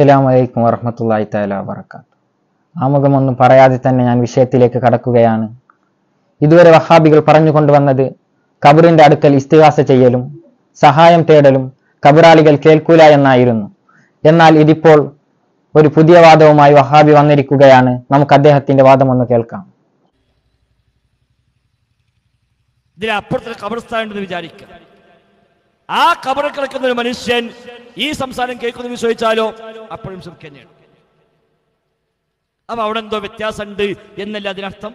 അസ്സലാമു അലൈക്കും വറഹ്മത്തുള്ളാഹി തആല വബറകാത്ത് ആമുഖമൊന്നും പറയാതെ തന്നെ ഞാൻ വിഷയത്തിലേക്ക് കടക്കുകയാണ് ഇതുവരെ വഹാബികൾ പറഞ്ഞുകൊണ്ടുവന്നത് കബറിന്റെ അടുക്കൽ ഇസ്തിഹാസ ചെയ്യലും സഹായം തേടലും കബറാളികൾ കേൾക്കൂല എന്നായിരുന്നു എന്നാൽ ഇതിപ്പോൾ ഒരു പുതിയ വാദവുമായി വഹാബി വന്നിരിക്കുകയാണ് നമുക്ക് അദ്ദേഹത്തിന്റെ വാദം ഒന്ന് കേൾക്കാം ഇതിനപ്പുറത്തൊരു കബർസ്ഥാനുണ്ടെന്ന് വിചാരിക്കുക ആ കബറിൽ കിടക്കുന്ന ഒരു മനുഷ്യൻ ഈ സംസാരം കേൾക്കുന്നു വിശ്വസിച്ചാലോ അപ്പോഴും ശിർക്ക് തന്നെയാണ് അപ്പൊ അവിടെ എന്തോ വ്യത്യാസമുണ്ട് എന്നല്ല അതിനർത്ഥം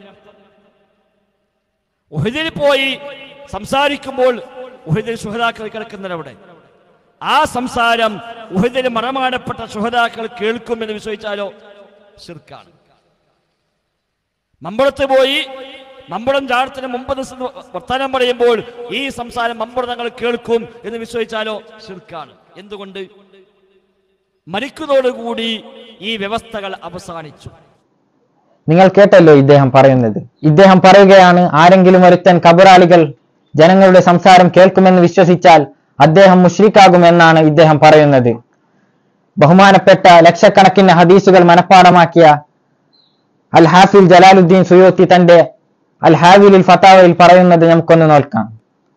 ഉഹദിൽ പോയി സംസാരിക്കുമ്പോൾ ഉഹദിൽ സുഹതാക്കൾ കിടക്കുന്നവരവിടെ ആ സംസാരം ഉഹദിൽ മറമാടപ്പെട്ട സുഹതാക്കൾ കേൾക്കുമെന്ന് വിശ്വസിച്ചാലോ ശിർക്കാണ് മമ്പളത്ത് പോയി മമ്പളം ചാടത്തിന് മുമ്പ് ദിവസം വർത്തമാനം പറയുമ്പോൾ ഈ സംസാരം മമ്പളം തങ്ങൾ കേൾക്കും എന്ന് വിശ്വസിച്ചാലോ ശിർക്കാണ് എന്തുകൊണ്ട് മരിക്കുന്നതോടുകൂടി ഈ വ്യവസ്ഥകൾ അവസാനിച്ചു നിങ്ങൾ കേട്ടല്ലോ ഇദ്ദേഹം പറയുന്നത് ഇദ്ദേഹം പറയുകയാണ് ആരെങ്കിലും ഒരുത്തൻ കബറാളികൾ ജനങ്ങളുടെ സംസാരം കേൾക്കുമെന്ന് വിശ്വസിച്ചാൽ അദ്ദേഹം മുഷ്രിക്കാകുമെന്നാണ് ഇദ്ദേഹം പറയുന്നത് ബഹുമാനപ്പെട്ട ലക്ഷക്കണക്കിന് ഹദീസുകൾ മനഃപ്പാടമാക്കിയ അൽ ഹാഫിൽ ജലാലുദ്ദീൻ സുയോത്തി തന്റെ അൽ ഹാവിലിൽ ഫത്താവയിൽ പറയുന്നത് നമുക്കൊന്ന് നോക്കാം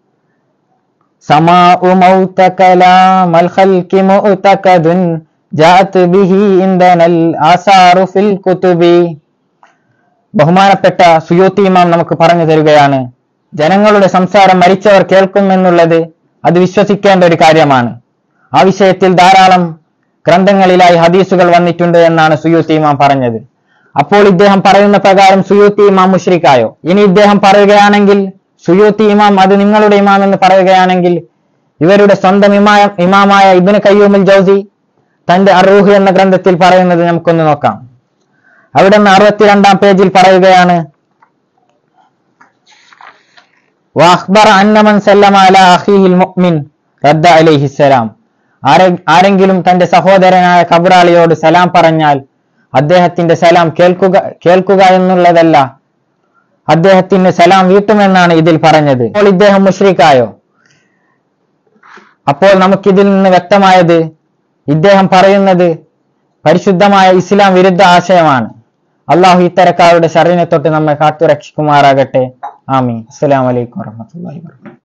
സമാഉ മൗത കലാമൽ ഖൽഖി മുഅ്തഖദുൻ ജാഅത് ബിഹി ഇൻദനൽ ആസാറു ഫിൽ കുതുബി ബഹുമാനപ്പെട്ട സുയോത്തി ഇമാം നമുക്ക് പറഞ്ഞു തരികയാണ് ജനങ്ങളുടെ സംസാരം മരിച്ചവർ കേൾക്കുമെന്നുള്ളത് അത് വിശ്വസിക്കേണ്ട ഒരു കാര്യമാണ് ആ വിഷയത്തിൽ ധാരാളം ഗ്രന്ഥങ്ങളിലായി ഹദീസുകൾ വന്നിട്ടുണ്ട് എന്നാണ് സുയൂത്തി ഇമാം പറഞ്ഞത് അപ്പോൾ ഇദ്ദേഹം പറയുന്ന പ്രകാരം സുയൂത്തി ഇമാം മുഷ്രിക്കായോ ഇനി ഇദ്ദേഹം പറയുകയാണെങ്കിൽ സുയൂത്തി ഇമാം അത് നിങ്ങളുടെ ഇമാം എന്ന് പറയുകയാണെങ്കിൽ ഇവരുടെ സ്വന്തം ഇമായ ഇമാമായ ഇബിന് കയ്യൂമുൽ ജൗസി തന്റെ അറൂഹ് എന്ന ഗ്രന്ഥത്തിൽ പറയുന്നത് നമുക്കൊന്ന് നോക്കാം അവിടെ നിന്ന് അറുപത്തിരണ്ടാം പേജിൽ പറയുകയാണ് വാഹ്ബർ അന്നമൻ സല്ലമ അല അഖീഹിൽ മുഅ്മിൻ റദ്ദ അലൈഹിസ്സലാം ആരെ ആരെങ്കിലും തന്റെ സഹോദരനായ കബറാളിയോട് സലാം പറഞ്ഞാൽ അദ്ദേഹത്തിന്റെ സലാം കേൾക്കുക കേൾക്കുക എന്നുള്ളതല്ല അദ്ദേഹത്തിന് സലാം വീട്ടുമെന്നാണ് ഇതിൽ പറഞ്ഞത് അപ്പോൾ ഇദ്ദേഹം മുഷ്രിക്കായോ അപ്പോൾ നമുക്കിതിൽ നിന്ന് വ്യക്തമായത് ഇദ്ദേഹം പറയുന്നത് പരിശുദ്ധമായ ഇസ്ലാം വിരുദ്ധ ആശയമാണ് അള്ളാഹു ഇത്തരക്കാരുടെ ഷറിനെ തൊട്ട് നമ്മെ കാത്തുരക്ഷിക്കുമാറാകട്ടെ ആമീൻ അസ്സലാമലൈക്കും വറഹമത്തുള്ളാഹി വാബറകാതുഹു